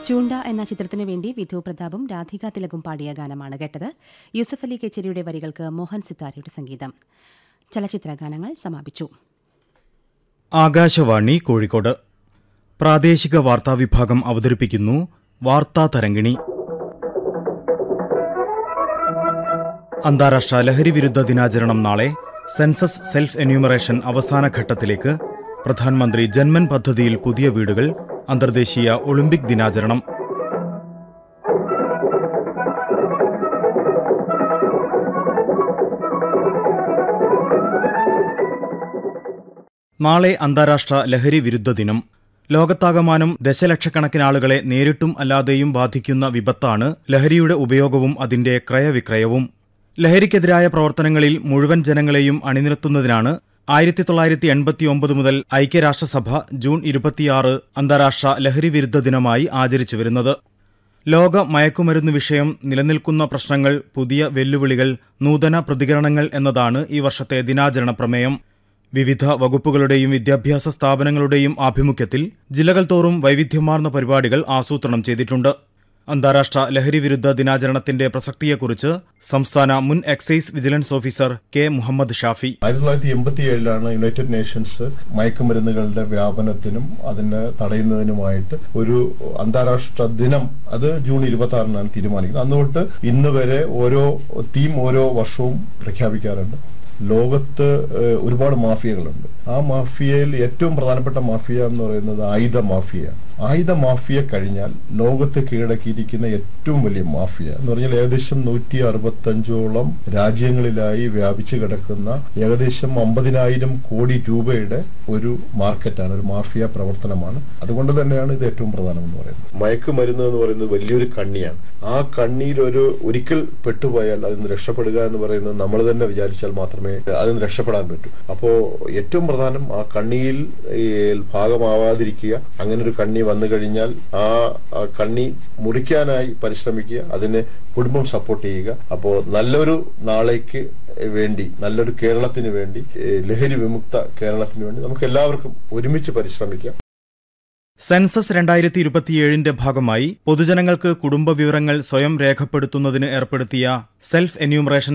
ചൂണ്ട എന്ന ചിത്രത്തിനു വേണ്ടി വിധു പ്രതാപും രാധിക തിലകും പാടിയ ഗാനമാണ് കേട്ടത് യൂസഫ് അലി കെച്ചേരിയുടെ വരികൾക്ക് മോഹൻ സിത്താരയുടെ സംഗീതം ചലച്ചിത്ര ഗാനങ്ങൾ സമാപിച്ചു ആകാശവാണി കോഴിക്കോട് പ്രാദേശിക വാർത്താ വിഭാഗം അവതരിപ്പിക്കുന്നു വാർത്താ തരംഗിണി അന്താരാഷ്ട്ര ലഹരി വിരുദ്ധ ദിനാചരണം നാളെ സെൻസസ് സെൽഫ് എന്യൂമറേഷൻ അവസാന ഘട്ടത്തിലേക്ക് പ്രധാനമന്ത്രി ജന്മൻ പദ്ധതിയിൽ പുതിയ വീടുകൾ അന്തർദേശീയ ഒളിമ്പിക് ദിനാചരണം നാളെ അന്താരാഷ്ട്ര ലഹരി വിരുദ്ധ ദിനം ലോകത്താകമാനം ദശലക്ഷക്കണക്കിന് ആളുകളെ നേരിട്ടും അല്ലാതെയും ബാധിക്കുന്ന വിപത്താണ് ലഹരിയുടെ ഉപയോഗവും അതിന്റെ ക്രയവിക്രയവും ലഹരിക്കെതിരായ പ്രവർത്തനങ്ങളിൽ മുഴുവൻ ജനങ്ങളെയും അണിനിരത്തുന്നതിനാണ് ആയിരത്തി തൊള്ളായിരത്തി എൺപത്തിയൊമ്പത് മുതൽ ഐക്യരാഷ്ട്രസഭ ജൂൺ ഇരുപത്തിയാറ് അന്താരാഷ്ട്ര ലഹരി വിരുദ്ധ ദിനമായി ആചരിച്ചു വരുന്നത് ലോക മയക്കുമരുന്ന് വിഷയം നിലനിൽക്കുന്ന പ്രശ്നങ്ങൾ പുതിയ വെല്ലുവിളികൾ നൂതന പ്രതികരണങ്ങൾ എന്നതാണ് ഈ വർഷത്തെ ദിനാചരണ പ്രമേയം വിവിധ വകുപ്പുകളുടെയും വിദ്യാഭ്യാസ സ്ഥാപനങ്ങളുടെയും ആഭിമുഖ്യത്തിൽ ജില്ലകൾ തോറും വൈവിധ്യമാർന്ന പരിപാടികൾ ആസൂത്രണം ചെയ്തിട്ടുണ്ട് അന്താരാഷ്ട്ര ലഹരി വിരുദ്ധ ദിനാചരണത്തിന്റെ പ്രസക്തിയെക്കുറിച്ച് സംസ്ഥാന മുൻ excise vigilance officer K Muhammad Shafi ആയിരത്തി തൊള്ളായിരത്തി എൺപത്തി ഏഴിലാണ് യുണൈറ്റഡ് നേഷൻസ് മയക്കുമരുന്നുകളുടെ വ്യാപനത്തിനും അതിനെ തടയുന്നതിനുമായിട്ട് ഒരു അന്താരാഷ്ട്ര ദിനം അത് ജൂൺ ഇരുപത്തി ആറിനാണ് തീരുമാനിക്കുന്നത് അന്ന് തൊട്ട് ഇന്ന് വരെ ഓരോ തീം ഓരോ വർഷവും പ്രഖ്യാപിക്കാറുണ്ട് ലോകത്ത് ഏഹ്, ഒരുപാട് മാഫിയകളുണ്ട് ആ മാഫിയയിൽ ഏറ്റവും പ്രധാനപ്പെട്ട മാഫിയ എന്ന് പറയുന്നത് ആയുധ മാഫിയ ആയുധ മാഫിയ കഴിഞ്ഞാൽ ലോകത്ത് കീഴടക്കിയിരിക്കുന്ന ഏറ്റവും വലിയ മാഫിയ എന്ന് പറഞ്ഞാൽ ഏകദേശം നൂറ്റി അറുപത്തഞ്ചോളം രാജ്യങ്ങളിലായി വ്യാപിച്ചു കിടക്കുന്ന ഏകദേശം അമ്പതിനായിരം കോടി രൂപയുടെ ഒരു മാർക്കറ്റാണ് ഒരു മാഫിയ പ്രവർത്തനമാണ് അതുകൊണ്ട് തന്നെയാണ് ഇത് ഏറ്റവും പ്രധാനമെന്ന് പറയുന്നത് മയക്കുമരുന്ന് എന്ന് പറയുന്നത് വലിയൊരു കണ്ണിയാണ് ആ കണ്ണിയിൽ ഒരു ഒരിക്കൽ പെട്ടുപോയാൽ അതിൽ നിന്ന് രക്ഷപ്പെടുക എന്ന് പറയുന്നത് നമ്മൾ തന്നെ വിചാരിച്ചാൽ മാത്രമേ അതിൽ നിന്ന് രക്ഷപ്പെടാൻ പറ്റൂ അപ്പോ ഏറ്റവും പ്രധാനം ആ കണ്ണിയിൽ ഈ ഭാഗമാവാതിരിക്കുക അങ്ങനെ ഒരു കണ്ണി വന്നു കഴിഞ്ഞാൽ ആ ആ കണ്ണി മുറിക്കാനായി പരിശ്രമിക്കുക അതിന് കുടുംബം സപ്പോർട്ട് ചെയ്യുക അപ്പോ നല്ലൊരു നാളേക്ക് വേണ്ടി നല്ലൊരു കേരളത്തിന് വേണ്ടി ഏഹ് ലഹരി വിമുക്ത കേരളത്തിന് വേണ്ടി നമുക്ക് എല്ലാവർക്കും ഒരുമിച്ച് പരിശ്രമിക്കാം സെൻസസ് രണ്ടായിരത്തി ഇരുപത്തിയേഴിന്റെ ഭാഗമായി പൊതുജനങ്ങൾക്ക് കുടുംബ വിവരങ്ങൾ സ്വയം രേഖപ്പെടുത്തുന്നതിന് ഏർപ്പെടുത്തിയ സെൽഫ് എന്യൂമറേഷൻ